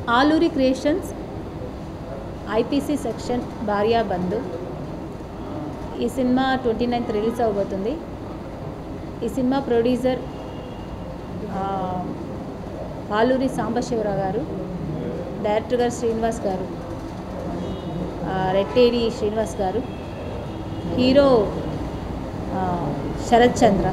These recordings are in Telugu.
ఆలూరి క్రియేషన్స్ ఐపీసీ సెక్షన్ భార్యా బంధు ఈ సినిమా ట్వంటీ నైన్త్ రిలీజ్ అవబోతుంది ఈ సినిమా ప్రొడ్యూసర్ ఆ, ఆలూరి సాంబశివరావు గారు డైరెక్టర్ గారు శ్రీనివాస్ గారు ఆ, రెట్టేడి శ్రీనివాస్ గారు హీరో ఆ, శరత్ చంద్ర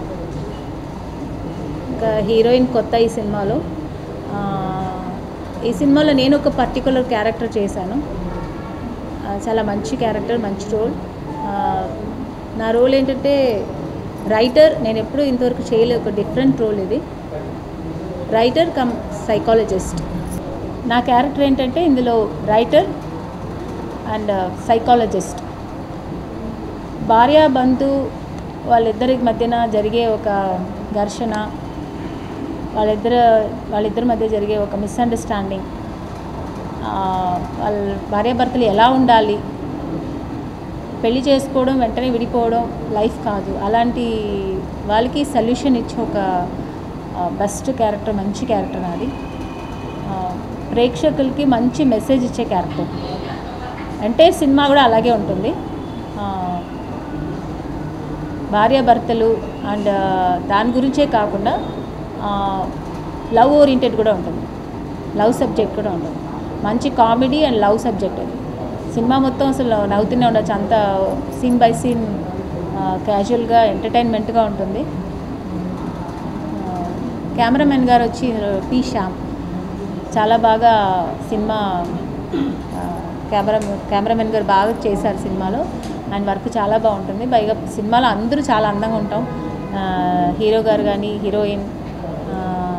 ఇంకా హీరోయిన్ కొత్త ఈ సినిమాలో ఆ, ఈ సినిమాలో నేను ఒక పర్టికులర్ క్యారెక్టర్ చేశాను ఆ, చాలా మంచి క్యారెక్టర్ మంచి రోల్ ఆ, నా రోల్ ఏంటంటే రైటర్ నేను ఎప్పుడూ ఇంతవరకు చేయలేదు ఒక డిఫరెంట్ రోల్ ఇది రైటర్ కమ్ సైకాలజిస్ట్ నా క్యారెక్టర్ ఏంటంటే ఇందులో రైటర్ అండ్ సైకాలజిస్ట్ భార్య బంధు వాళ్ళిద్దరి మధ్యన జరిగే ఒక ఘర్షణ వాళ్ళిద్దరు వాళ్ళిద్దరి మధ్య జరిగే ఒక మిస్అండర్స్టాండింగ్ వాళ్ళ భార్యాభర్తలు ఎలా ఉండాలి పెళ్లి చేసుకోవడం వెంటనే విడిపోవడం లైఫ్ కాదు అలాంటి వాళ్ళకి సొల్యూషన్ ఇచ్చే ఒక బెస్ట్ క్యారెక్టర్ మంచి క్యారెక్టర్ నాది ఆ, ప్రేక్షకులకి మంచి మెసేజ్ ఇచ్చే క్యారెక్టర్ అంటే సినిమా కూడా అలాగే ఉంటుంది ఆ, భార్యాభర్తలు అండ్ దాని గురించే కాకుండా లవ్ ఓరియంటెడ్ కూడా ఉంటుంది లవ్ సబ్జెక్ట్ కూడా ఉంటుంది మంచి కామెడీ అండ్ లవ్ సబ్జెక్ట్ అది సినిమా మొత్తం అసలు నవ్వుతూనే ఉండొచ్చు అంత సీన్ బై సీన్ క్యాజువల్గా ఎంటర్టైన్మెంట్గా ఉంటుంది కెమెరామెన్ గారు వచ్చి పి శ్యామ్ చాలా బాగా సినిమా ఆ, కెమెరా కెమెరామెన్ గారు బాగా చేశారు సినిమాలో ఆయన వర్క్ చాలా బాగుంటుంది పైగా సినిమాలో అందరూ చాలా అందంగా ఉంటాం ఆ, హీరో గారు కానీ హీరోయిన్ ఆ,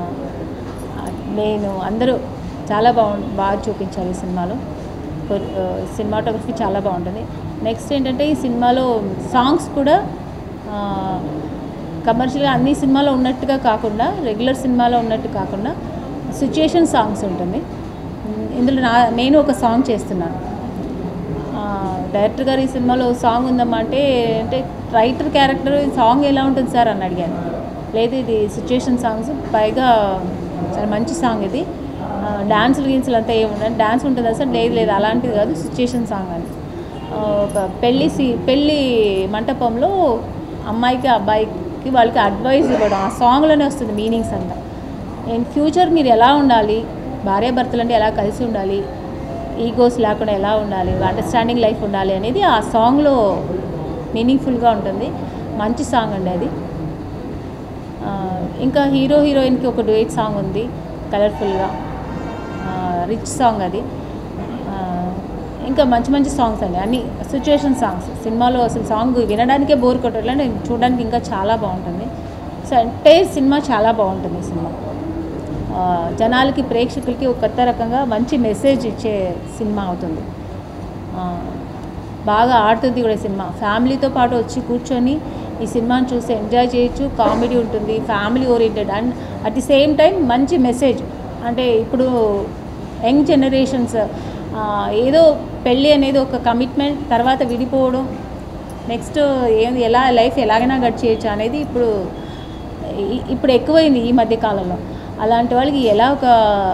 నేను అందరూ చాలా బాగు బాగా చూపించారు ఈ సినిమాలో కొ- ఆ, సినిమాటోగ్రఫీ చాలా బాగుంటుంది నెక్స్ట్ ఏంటంటే ఈ సినిమాలో సాంగ్స్ కూడా ఆ, కమర్షియల్గా అన్ని సినిమాలో ఉన్నట్టుగా కాకుండా రెగ్యులర్ సినిమాలో ఉన్నట్టు కాకుండా సిచ్యుయేషన్ సాంగ్స్ ఉంటుంది ఉమ్, ఇందులో నా నేను ఒక సాంగ్ చేస్తున్నాను ఆ, డైరెక్టర్ గారు ఈ సినిమాలో సాంగ్ ఉందమ్మా అంటే అంటే రైటర్ క్యారెక్టర్ సాంగ్ ఎలా ఉంటుంది సార్ అని అడిగాను లేదు ఇది సిచ్యుయేషన్ సాంగ్స్ పైగా చాలా మంచి సాంగ్ ఇది ఆ, డాన్సులు గీన్సులు అంతా ఏముండదు డాన్స్ ఉంటుందా సార్ లేదు లేదు అలాంటిది కాదు సిచ్యుయేషన్ సాంగ్ అని ఆ, ఒక పెళ్ళి సి పెళ్ళి మంటపంలో అమ్మాయికి అబ్బాయికి వాళ్ళకి అడ్వైస్ ఇవ్వడం ఆ సాంగ్లోనే వస్తుంది మీనింగ్స్ అంతా ఇన్ ఫ్యూచర్ మీరు ఎలా ఉండాలి భార్యాభర్తలు అంటే ఎలా కలిసి ఉండాలి ఈగోస్ లేకుండా ఎలా ఉండాలి అండర్స్టాండింగ్ లైఫ్ ఉండాలి అనేది ఆ సాంగ్లో మీనింగ్ఫుల్గా ఉంటుంది మంచి సాంగ్ అండి అది ఆ, ఇంకా హీరో హీరోయిన్కి ఒక డూయిట్ సాంగ్ ఉంది కలర్ఫుల్గా రిచ్ సాంగ్ అది ఆ, ఇంకా మంచి మంచి సాంగ్స్ అండి అన్ని సిచ్యుయేషన్ సాంగ్స్ సినిమాలో అసలు సాంగ్ వినడానికే బోర్ కొట్టట్లేదు చూడడానికి ఇంకా చాలా బాగుంటుంది సో ఎంటైర్ సినిమా చాలా బాగుంటుంది ఈ సినిమా ఆ, జనాలకి ప్రేక్షకులకి ఒక కొత్త రకంగా మంచి మెసేజ్ ఇచ్చే సినిమా అవుతుంది ఆ, బాగా ఆడుతుంది కూడా ఈ సినిమా ఫ్యామిలీతో పాటు వచ్చి కూర్చొని ఈ సినిమాని చూసి ఎంజాయ్ చేయొచ్చు కామెడీ ఉంటుంది family oriented and at the same time మంచి మెసేజ్ అంటే ఇప్పుడు యంగ్ జనరేషన్స్ ఏదో పెళ్ళి అనేది ఒక కమిట్మెంట్ తర్వాత విడిపోవడం నెక్స్ట్ ఏంది ఎలా లైఫ్ ఎలాగైనా గడిచేయచ్చు అనేది ఇప్పుడు ఈ- ఇప్పుడు ఎక్కువైంది ఈ మధ్య కాలంలో అలాంటి వాళ్ళకి ఎలా ఒక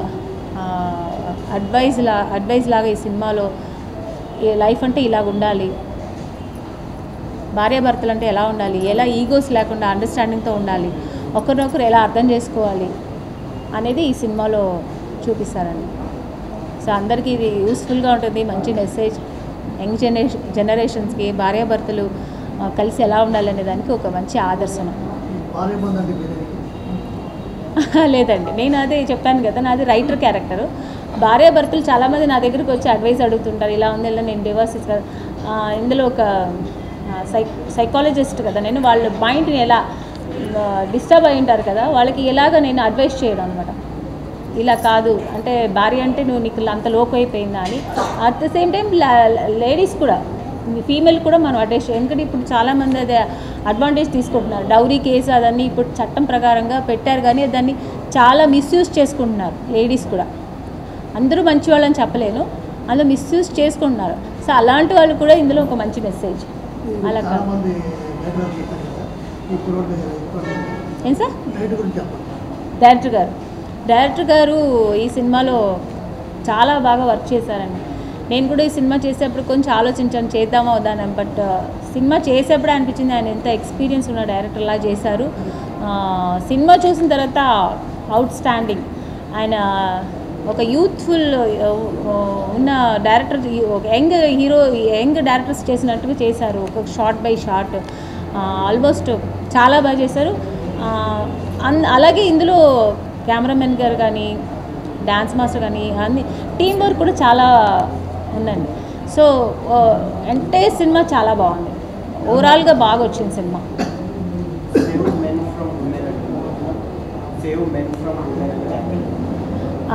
అడ్వైజ్ లా అడ్వైజ్ లాగా ఈ సినిమాలో ఈ లైఫ్ అంటే ఇలాగ ఉండాలి భార్యాభర్తలు అంటే ఎలా ఉండాలి ఎలా ఈగోస్ లేకుండా అండర్స్టాండింగ్తో ఉండాలి ఒకరినొకరు ఎలా అర్థం చేసుకోవాలి అనేది ఈ సినిమాలో చూపిస్తారండి సో అందరికీ ఇది యూస్ఫుల్గా ఉంటుంది మంచి మెసేజ్ యంగ్ జనరేషన్ జనరేషన్స్కి భార్యాభర్తలు ఆ, కలిసి ఎలా ఉండాలి అనే దానికి ఒక మంచి ఆదర్శనం భార్య బంధు అంటే మీరే లేదండి నేను అదే చెప్పాను కదా నాది రైటర్ క్యారెక్టర్ భార్యాభర్తలు చాలామంది నా దగ్గరికి వచ్చి అడ్వైస్ అడుగుతుంటారు ఇలా ఉంది ఇలా నేను డివోర్స్ ఇస్తా ఆ, ఇందులో ఒక సై సైకాలజిస్ట్ కదా నేను వాళ్ళ మైండ్ని ఎలా డిస్టర్బ్ అయి ఉంటారు కదా వాళ్ళకి ఎలాగ నేను అడ్వైస్ చేయడం అనమాట ఇలా కాదు అంటే భార్య అంటే నువ్వు నీకు అంత లోకు అయిపోయిందా అని at the same time ladies కూడా ఫీమేల్ కూడా మనం అడ్వైస్ చేయాలి ఎందుకంటే ఇప్పుడు చాలామంది అదే అడ్వాంటేజ్ తీసుకుంటున్నారు డౌరీ కేసు అదన్నీ ఇప్పుడు చట్టం ప్రకారంగా పెట్టారు కానీ దాన్ని చాలా మిస్యూజ్ చేసుకుంటున్నారు లేడీస్ కూడా అందరూ మంచి వాళ్ళని చెప్పలేను అందులో మిస్యూజ్ చేసుకుంటున్నారు సో అలాంటి వాళ్ళు కూడా ఇందులో ఒక మంచి మెసేజ్ అలా చాలా కాదు మంది లైబ్రరీ చెప్పారు కదా ఈ కుర్రోడ్ ఏం సార్ నైట్ గురించి చెప్పండి డైరెక్టర్ గారు డైరెక్టర్ గారు ఈ సినిమాలో చాలా బాగా వర్క్ చేశారండి నేను కూడా ఈ సినిమా చేసేటప్పుడు కొంచెం ఆలోచించాను చేద్దామా వద్దాను బట్ సినిమా చేసేప్పుడే అనిపించింది ఆయన ఎంత ఎక్స్పీరియన్స్ ఉన్న డైరెక్టర్లా చేశారు ఆ, సినిమా చూసిన తర్వాత అవుట్ స్టాండింగ్ ఆయన ఒక యూత్ఫుల్ ఉన్న డైరెక్టర్ ఒక యంగ్ హీరో యంగ్ డైరెక్టర్స్ చేసినట్టుగా చేశారు ఒక షార్ట్ బై షార్ట్ ఆల్మోస్ట్ చాలా బాగా చేశారు ఆ, అన్- అలాగే ఇందులో కెమెరామెన్ గారు కానీ డ్యాన్స్ మాస్టర్ కానీ అన్ని టీం వర్క్ కూడా చాలా ఉందండి సో అంటే సినిమా చాలా బాగుంది ఓవరాల్గా బాగా వచ్చింది cinema save men from women save men from women ఆ,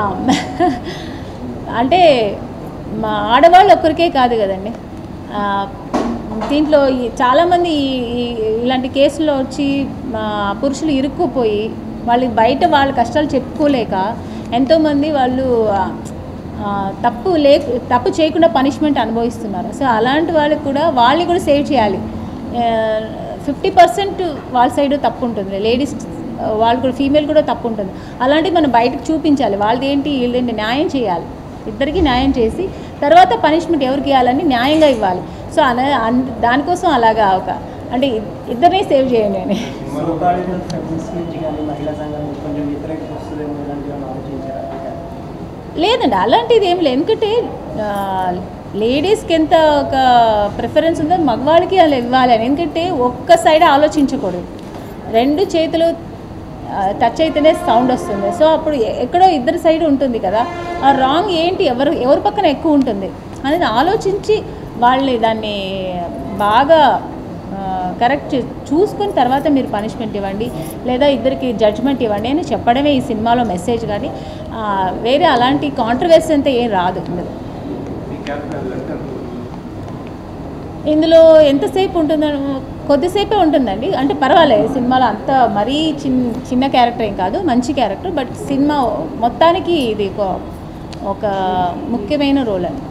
అంటే మా ఆడవాళ్ళు ఒక్కరికే కాదు కదండి ఆ, దీంట్లో ఈ- చాలామంది ఈ- ఈ- ఇలాంటి కేసుల్లో వచ్చి మా పురుషులు ఇరుక్కుపోయి వాళ్ళు బయట వాళ్ళ కష్టాలు చెప్పుకోలేక ఎంతోమంది వాళ్ళు ఆ, ఆ, తప్పు లే తప్పు చేయకుండా పనిష్మెంట్ అనుభవిస్తున్నారు సో అలాంటి వాళ్ళకి కూడా వాళ్ళని కూడా సేవ్ చేయాలి ఫిఫ్టీ పర్సెంట్ వాళ్ళ సైడ్ తప్పు ఉంటుంది లేడీస్ వాళ్ళు కూడా ఫీమేల్ కూడా తప్పు ఉంటుంది అలాంటివి మనం బయటకు చూపించాలి వాళ్ళది ఏంటి వీళ్ళేంటి న్యాయం చేయాలి ఇద్దరికి న్యాయం చేసి తర్వాత పనిష్మెంట్ ఎవరికి ఇవ్వాలని న్యాయంగా ఇవ్వాలి సో అలా అన్- దానికోసం అలాగా ఒక అంటే ఇ- ఇద్దరిని సేవ్ చేయండి అని సోకాలిజం ఫెమినిస్ట్ నుంచి కానీ మహిళా సంఘం నుంచి కొంచెం వ్యతిరేకత వస్తుందేమో ఇలాంటివి ఏమైనా ఆలోచించారా లేదండి అలాంటిది ఏం లేదు ఎందుకంటే ఆ, లేడీస్కి ఎంత ఒక ప్రిఫరెన్స్ ఉందో మగవాళ్ళకి అలా ఇవ్వాలి అని ఎందుకంటే ఒక్క సైడ్ ఆలోచించకూడదు రెండు చేతులు టచ్ అయితేనే సౌండ్ వస్తుంది సో అప్పుడు ఎ- ఎక్కడో ఇద్దరు సైడ్ ఉంటుంది కదా ఆ రాంగ్ ఏంటి ఎవరు ఎవరి పక్కన ఎక్కువ ఉంటుంది అనేది ఆలోచించి వాళ్ళని దాన్ని బాగా కరెక్ట్ చూసుకుని తర్వాత మీరు పనిష్మెంట్ ఇవ్వండి లేదా ఇద్దరికి జడ్జ్మెంట్ ఇవ్వండి అని చెప్పడమే ఈ సినిమాలో మెసేజ్ కానీ ఆ, వేరే అలాంటి కాంట్రవర్సీ అంతా ఏం రాదు ఇందులో ఇందులో ఎంతసేపు ఉంటుందని కొద్దిసేపే ఉంటుందండి అంటే పర్వాలేదు సినిమాలో అంత మరీ చిన్న చిన్న క్యారెక్టర్ ఏం కాదు మంచి క్యారెక్టర్ బట్ సినిమా మొత్తానికి ఇది ఒక ఒక ముఖ్యమైన రోల్ అండి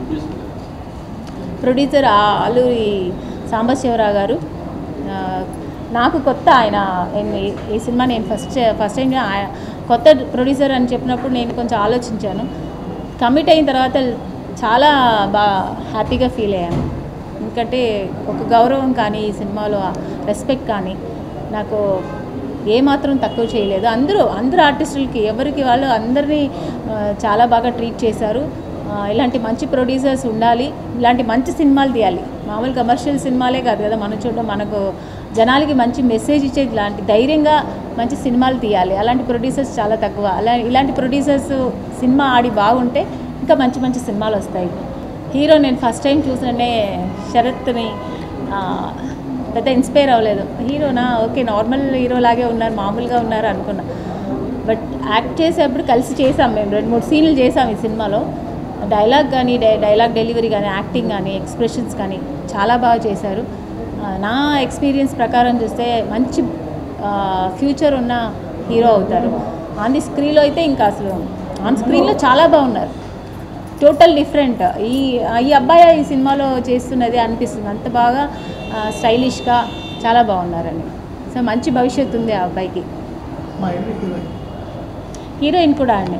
ప్రొడ్యూసర్ ఆ- అల్లూరి సాంబశివరావు గారు ఆ, నాకు కొత్త ఆయన నేను ఈ- ఈ సినిమా నేను ఫస్ట్ ఫస్ట్ టైం ఆయ- కొత్త ప్రొడ్యూసర్ అని చెప్పినప్పుడు నేను కొంచెం ఆలోచించాను కమిట్ అయిన తర్వాత చాలా బాగా హ్యాపీగా ఫీల్ అయ్యాను ఎందుకంటే ఒక గౌరవం కానీ ఈ సినిమాలో రెస్పెక్ట్ కానీ నాకు ఏమాత్రం తక్కువ చేయలేదు అందరూ అందరు ఆర్టిస్టులకి ఎవరికి వాళ్ళు అందరినీ ఆ, చాలా బాగా ట్రీట్ చేశారు ఆ, ఇలాంటి మంచి ప్రొడ్యూసర్స్ ఉండాలి ఇలాంటి మంచి సినిమాలు తీయాలి మామూలు కమర్షియల్ సినిమాలే కాదు కదా మనం చూడడం మనకు జనాలకి మంచి మెసేజ్ ఇచ్చేది ఇలాంటి ధైర్యంగా మంచి సినిమాలు తీయాలి అలాంటి ప్రొడ్యూసర్స్ చాలా తక్కువ అలా ఇలాంటి ప్రొడ్యూసర్స్ సినిమా ఆడి బాగుంటే ఇంకా మంచి మంచి సినిమాలు వస్తాయి హీరో నేను ఫస్ట్ టైం చూసిననే శరత్ని ఆ, పెద్ద ఇన్స్పైర్ అవ్వలేదు హీరోనా ఓకే నార్మల్ హీరో లాగే ఉన్నారు మామూలుగా ఉన్నారు అనుకున్నా బట్ యాక్ట్ చేసేటప్పుడు కలిసి చేసాం మేము రెండు మూడు సీన్లు చేసాం ఈ సినిమాలో డైలాగ్ కానీ డై డైలాగ్ డెలివరీ కానీ యాక్టింగ్ కానీ ఎక్స్ప్రెషన్స్ కానీ చాలా బాగా చేశారు ఆ, నా ఎక్స్పీరియన్స్ ప్రకారం చూస్తే మంచి ఫ్యూచర్ ఉన్న హీరో అవుతారు ఆన్ ది స్క్రీన్లో అయితే ఇంకా అసలు ఆన్ స్క్రీన్లో చాలా బాగున్నారు టోటల్ డిఫరెంట్ ఈ ఈ అబ్బాయి ఈ సినిమాలో చేస్తున్నది అనిపిస్తుంది అంత బాగా స్టైలిష్గా చాలా బాగున్నారండి సో మంచి భవిష్యత్తు ఉంది ఆ అబ్బాయికి మా ఇంటి హీరోయిన్ హీరోయిన్ కూడా అండి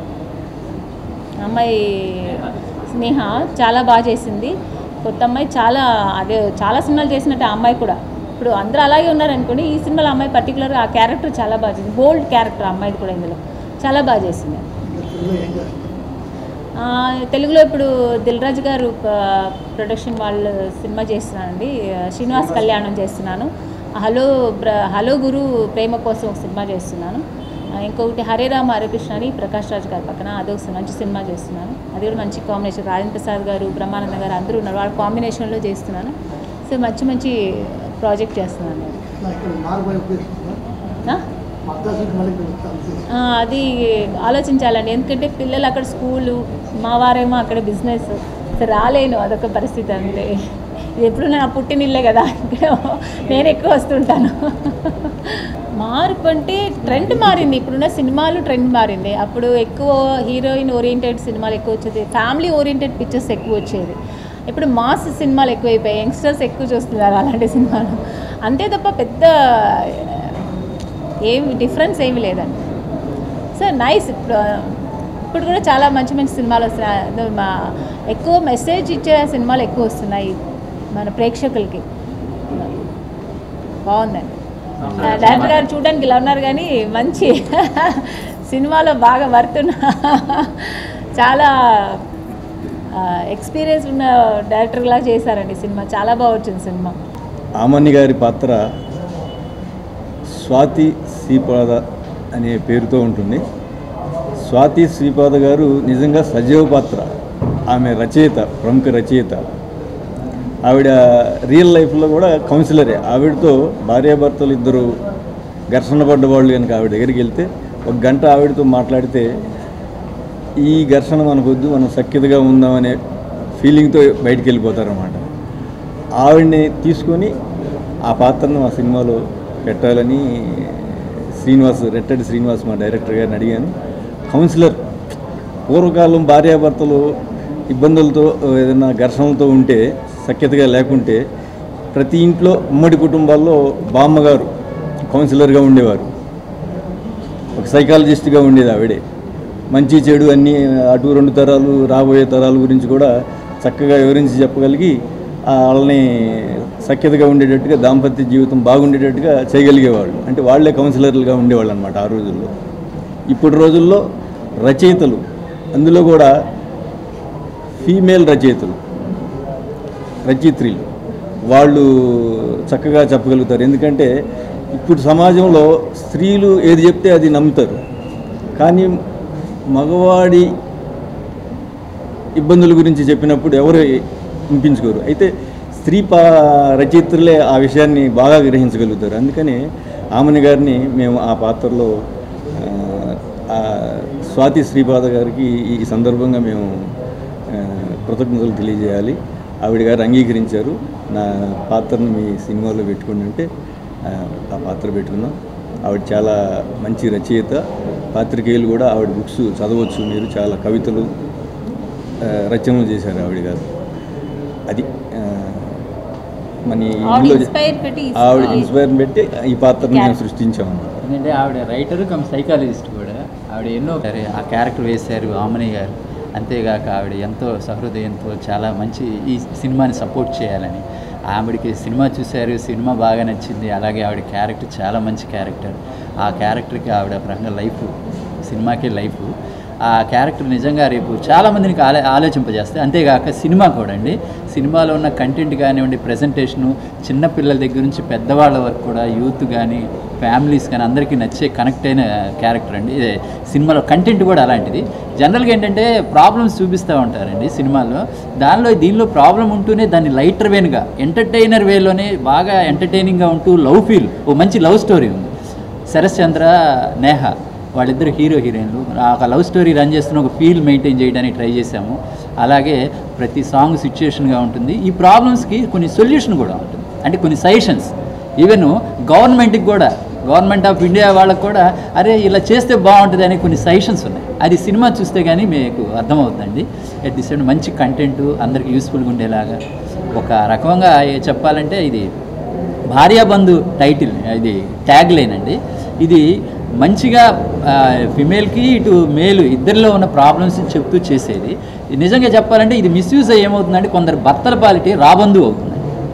అమ్మాయి స్నేహ చాలా బాగా చేసింది కొత్త అమ్మాయి చాలా అదే చాలా సినిమాలు చేసినట్టు ఆ అమ్మాయి కూడా ఇప్పుడు అందరూ అలాగే ఉన్నారనుకోండి ఈ సినిమాలో అమ్మాయి పర్టికులర్గా ఆ క్యారెక్టర్ చాలా బాగా చేసింది బోల్డ్ క్యారెక్టర్ అమ్మాయిది కూడా ఇందులో చాలా బాగా చేసింది తెలుగులో ఏం చేస్తారు ఆ, తెలుగులో ఇప్పుడు దిల్ రాజు గారు ప- ప్రొడక్షన్ వాళ్ళు సినిమా చేస్తున్నానండి ఆ, శ్రీనివాస్ కళ్యాణం చేస్తున్నాను హలో బ్ర హలో గురు ప్రేమ కోసం ఒక సినిమా చేస్తున్నాను ఆ, ఇంకొకటి హరే రామ హరికృష్ణ అని ప్రకాష్ రాజ్ గారి పక్కన అదొక సి- మంచి సినిమా చేస్తున్నాను అది కూడా మంచి కాంబినేషన్ రాజేంద్ర ప్రసాద్ గారు బ్రహ్మానంద గారు అందరూ ఉన్నారు వాళ్ళ కాంబినేషన్లో చేస్తున్నాను సో మంచి మంచి ప్రాజెక్ట్ చేస్తున్నాను నేను నా ఇక్కడ నాలుగు వైపు చేస్తుందా ఆ? మద్రాసు మళ్ళీ ఇక్కడ వస్తాను ఆ, అది ఆలోచించాలండి ఎందుకంటే పిల్లలు అక్కడ స్కూలు మా వారేమో అక్కడ బిజినెస్ సో రాలేను అదొక పరిస్థితి అంతే ఇది ఎప్పుడు నా పుట్టినిల్లే కదా ఇక్కడ నేను ఎక్కువ వస్తుంటాను మార్పు అంటే ట్రెండ్ మారింది ఇప్పుడున్న సినిమాలు ట్రెండ్ మారింది అప్పుడు ఎక్కువ హీరోయిన్ ఓరియంటెడ్ సినిమాలు ఎక్కువ వచ్చేది ఫ్యామిలీ ఓరియంటెడ్ పిక్చర్స్ ఎక్కువ వచ్చేది ఇప్పుడు మాస్ సినిమాలు ఎక్కువైపోయాయి యంగ్స్టర్స్ ఎక్కువ చూస్తున్నారు అలాంటి సినిమాలు అంతే తప్ప పెద్ద ఏమి డిఫరెన్స్ ఏమి లేదండి సో నైస్ ఇప్పుడు ఇప్పుడు కూడా చాలా మంచి మంచి సినిమాలు వస్తున్నాయి అదో మా ఎక్కువ మెసేజ్ ఇచ్చే సినిమాలు ఎక్కువ వస్తున్నాయి మన ప్రేక్షకులకి బాగుందండి ఆ, డైరెక్టర్ గారు చూడడానికి ఇలా ఉన్నారు కానీ మంచి సినిమాలో బాగా వర్తున్న చాలా ఎక్స్పీరియన్స్ ఉన్న డైరెక్టర్లా చేశారండి సినిమా చాలా బాగా వచ్చింది సినిమా ఆమని గారి పాత్ర స్వాతి శ్రీపాద అనే పేరుతో ఉంటుంది స్వాతి శ్రీపాద గారు నిజంగా సజీవ పాత్ర ఆమె రచయిత ప్రముఖ రచయిత ఆవిడ రియల్ లైఫ్లో కూడా కౌన్సిలరే ఆవిడతో భార్యాభర్తలు ఇద్దరు ఘర్షణ పడ్డ వాళ్ళు కనుక ఆవిడ దగ్గరికి వెళ్తే ఒక గంట ఆవిడతో మాట్లాడితే ఈ ఘర్షణ మనకొద్దు మనం సఖ్యతగా ఉందామనే ఫీలింగ్తో బయటికి వెళ్ళిపోతారన్నమాట ఆవిడ్ని తీసుకొని ఆ పాత్రను ఆ సినిమాలో పెట్టాలని శ్రీనివాస్ రెట్టడి శ్రీనివాస్ మా డైరెక్టర్ గారిని అడిగాను కౌన్సిలర్ పూర్వకాలం భార్యాభర్తలు ఇబ్బందులతో ఏదైనా ఘర్షణలతో ఉంటే సఖ్యతగా లేకుంటే ప్రతి ఇంట్లో ఉమ్మడి కుటుంబాల్లో బామ్మగారు కౌన్సిలర్గా ఉండేవారు ఒక సైకాలజిస్ట్గా ఉండేది ఆవిడే మంచి చెడు అన్నీ అటు రెండు తరాలు రాబోయే తరాల గురించి కూడా చక్కగా వివరించి చెప్పగలిగి ఆ వాళ్ళని సఖ్యతగా ఉండేటట్టుగా దాంపత్య జీవితం బాగుండేటట్టుగా చేయగలిగేవాళ్ళు అంటే వాళ్ళే కౌన్సిలర్లుగా ఉండేవాళ్ళు అనమాట ఆ రోజుల్లో ఇప్పుడు రోజుల్లో రచయితలు అందులో కూడా ఫీమేల్ రచయితలు రచయిత్రీలు వాళ్ళు చక్కగా చెప్పగలుగుతారు ఎందుకంటే ఇప్పుడు సమాజంలో స్త్రీలు ఏది చెప్తే అది నమ్ముతారు కానీ మగవాడి ఇబ్బందుల గురించి చెప్పినప్పుడు ఎవరు వినిపించుకోరు అయితే స్త్రీ పా రచయిత్రులే ఆ విషయాన్ని బాగా గ్రహించగలుగుతారు అందుకని ఆమెని గారిని మేము ఆ పాత్రలో ఆ, ఆ స్వాతి శ్రీపాద గారికి ఈ సందర్భంగా మేము ఆ, కృతజ్ఞతలు తెలియజేయాలి ఆవిడ గారు అంగీకరించారు నా పాత్రను మీ సినిమాలో పెట్టుకోండి అంటే ఆ, ఆ పాత్ర పెట్టుకున్నాం ఆవిడ చాలా మంచి రచయిత పాత్రికేయులు కూడా ఆవిడ బుక్స్ చదవచ్చు మీరు చాలా కవితలు ఆ, రచనలు చేశారు ఆవిడ గారు అది ఆ, మన ఈ ఆవిడ ఇందులో ఇన్స్పైర్ పెట్టి ఈ ఆవిడ సినిమా- ఇన్స్పైర్ పెట్టి ఈ పాత్రను మేము Character. సృష్టించాము ఎందుకంటే ఆవిడ రైటర్ కమ్ సైకాలజిస్ట్ కూడా ఆవిడ ఎన్నో సరే ఆ క్యారెక్టర్ వేశారు ఆమని గారు అంతేగాక ఆవిడ ఎంతో సహృదయంతో చాలా మంచి ఈ సినిమాని సపోర్ట్ చేయాలని ఆవిడకి సినిమా చూశారు సినిమా బాగా నచ్చింది అలాగే ఆవిడ క్యారెక్టర్ చాలా మంచి క్యారెక్టర్ ఆ క్యారెక్టర్కి ఆవిడ ఒక రకంగా లైఫ్ సినిమాకే లైఫ్ ఆ క్యారెక్టర్ నిజంగా రేపు చాలామందికి ఆలో ఆలోచింపజేస్తాయి అంతేగాక సినిమా కూడా అండి సినిమాలో ఉన్న కంటెంట్ కానివ్వండి ప్రజెంటేషను చిన్నపిల్లల దగ్గర నుంచి పెద్దవాళ్ళ వరకు కూడా యూత్ కానీ ఫ్యామిలీస్ కానీ అందరికీ నచ్చే కనెక్ట్ అయిన క్యారెక్టర్ అండి ఇదే సినిమాలో కంటెంట్ కూడా అలాంటిది జనరల్గా ఏంటంటే ప్రాబ్లమ్స్ చూపిస్తూ ఉంటారండి సినిమాల్లో దానిలో దీనిలో ప్రాబ్లం ఉంటూనే దాన్ని లైటర్ వేన్గా ఎంటర్టైనర్ వేలోనే బాగా ఎంటర్టైనింగ్గా ఉంటూ లవ్ ఫీల్ ఓ మంచి లవ్ స్టోరీ ఉంది శరత్ చంద్ర నేహ వాళ్ళిద్దరు హీరో హీరోయిన్లు ఆ ఒక లవ్ స్టోరీ రన్ చేస్తున్న ఒక ఫీల్ మెయింటైన్ చేయడానికి ట్రై చేశాము అలాగే ప్రతి సాంగ్ సిచ్యుయేషన్గా ఉంటుంది ఈ ప్రాబ్లమ్స్కి కొన్ని సొల్యూషన్ కూడా ఉంటుంది అంటే కొన్ని సజెషన్స్ ఈవెన్ గవర్నమెంట్కి కూడా గవర్నమెంట్ ఆఫ్ ఇండియా వాళ్ళకు కూడా అరే ఇలా చేస్తే బాగుంటుంది అనే కొన్ని సజెషన్స్ ఉన్నాయి అది సినిమా చూస్తే కానీ మీకు అర్థమవుతుందండి అట్ ది సేమ్ మంచి కంటెంట్ అందరికి యూస్ఫుల్గా ఉండేలాగా ఒక రకంగా ఏ- చెప్పాలంటే ఇది భార్యాబంధు టైటిల్ ఇది ట్యాగ్ లైన్ అండి ఇది మంచిగా ఫిమేల్కి ఇటు మేలు ఇద్దరిలో ఉన్న ప్రాబ్లమ్స్ చెప్తూ చేసేది ఇది నిజంగా చెప్పాలంటే ఇది మిస్యూజ్ అయ్యి ఏమవుతుందంటే కొందరు భర్తల పాలిటీ రాబంధు అవుతుంది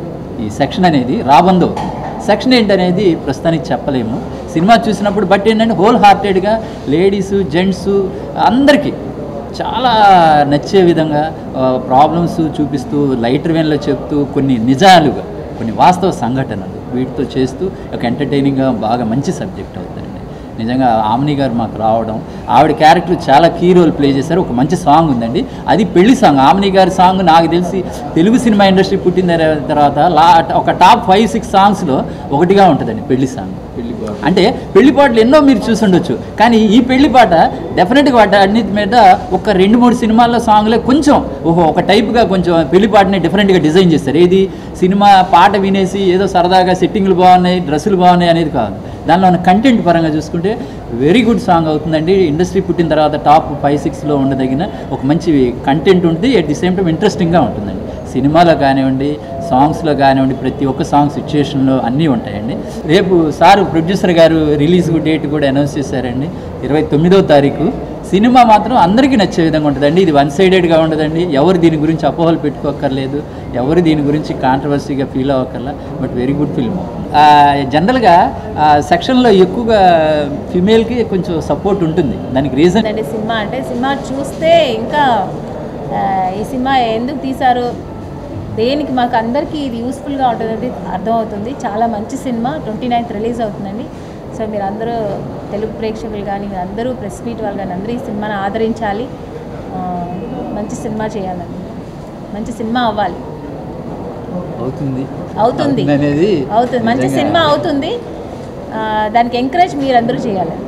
ఈ సెక్షన్ అనేది రాబందు సెక్షన్ ఏంటనేది ప్రస్తుతానికి చెప్పలేము సినిమా చూసినప్పుడు బట్ ఏంటంటే హోల్ హార్టెడ్గా లేడీస్ జెంట్స్ అందరికీ చాలా నచ్చే విధంగా ప్రాబ్లమ్స్ చూపిస్తూ లైటర్ వేన్లో చెప్తూ కొన్ని నిజాలుగా కొన్ని వాస్తవ సంఘటనలు వీటితో చేస్తూ ఒక ఎంటర్టైనింగ్గా బాగా మంచి సబ్జెక్ట్ అవుతుందండి నిజంగా ఆమ్ని గారు మాకు రావడం ఆవిడ క్యారెక్టర్ చాలా కీ రోల్ ప్లే చేశారు ఒక మంచి సాంగ్ ఉందండి అది పెళ్లి సాంగ్ ఆమ్ని గారి సాంగ్ నాకు తెలిసి తెలుగు సినిమా ఇండస్ట్రీ పుట్టిన తర- తర్వాత లా ఒక టాప్ ఫైవ్ సిక్స్ సాంగ్స్లో ఒకటిగా ఉంటుందండి పెళ్లి సాంగ్ అంటే పెళ్లి పాటలు ఎన్నో మీరు చూసుండొచ్చు కానీ ఈ పెళ్లి పాట డెఫినెట్గా వాటి అన్నిటి మీద ఒక రెండు మూడు సినిమాల్లో సాంగ్లే కొంచెం ఓహో ఒక టైప్గా కొంచెం పెళ్లి పాటని డిఫరెంట్గా డిజైన్ చేస్తారు ఏది సినిమా పాట వినేసి ఏదో సరదాగా సెట్టింగ్లు బాగున్నాయి డ్రెస్సులు బాగున్నాయి అనేది కాదు దానిలో ఉన్న కంటెంట్ పరంగా చూసుకుంటే వెరీ గుడ్ సాంగ్ అవుతుందండి ఇండస్ట్రీ పుట్టిన తర్వాత టాప్ ఫైవ్ సిక్స్లో ఉండదగిన ఒక మంచి కంటెంట్ ఉంటుంది అట్ ది సేమ్ టైం ఇంట్రెస్టింగ్గా ఉంటుందండి సినిమాలో కానివ్వండి సాంగ్స్లో కానివ్వండి ప్రతి ఒక్క సాంగ్ సిచ్యుయేషన్లో అన్నీ ఉంటాయండి రేపు సార్ ప్రొడ్యూసర్ గారు రిలీజ్ డేట్ కూడా అనౌన్స్ చేశారండి ఇరవై తొమ్మిదో తారీఖు సినిమా మాత్రం అందరికీ నచ్చే విధంగా ఉంటుందండి ఇది వన్ సైడెడ్గా ఉండదండి ఎవరు దీని గురించి అపోహలు పెట్టుకోక్కర్లేదు ఎవరు దీని గురించి కాంట్రవర్సీగా ఫీల్ అవ్వక్కర్లా బట్ వెరీ గుడ్ ఫిల్మ్ జనరల్గా సెక్షన్లో ఎక్కువగా ఫిమేల్కి కొంచెం సపోర్ట్ ఉంటుంది దానికి రీజన్ అంటే సినిమా అంటే సినిమా చూస్తే ఇంకా ఆ, ఈ సినిమా ఎందుకు తీశారు దేనికి మాకు అందరికీ ఇది యూస్ఫుల్గా ఉంటుందని అర్థమవుతుంది చాలా మంచి సినిమా ట్వంటీ నైన్త్ రిలీజ్ అవుతుందండి సో మీరు అందరూ తెలుగు ప్రేక్షకులు కానీ మీరు అందరూ ప్రెస్ మీట్ వాళ్ళు కానీ అందరూ ఈ సినిమాని ఆదరించాలి ఆ, మంచి సినిమా చేయాలండి మంచి సినిమా అవ్వాలి అవుతుంది అవుతుంది అనేది అవుతుంది మంచి నిజంగా సినిమా అవుతుంది ఆ, దానికి ఎంకరేజ్ మీరందరూ చేయాలి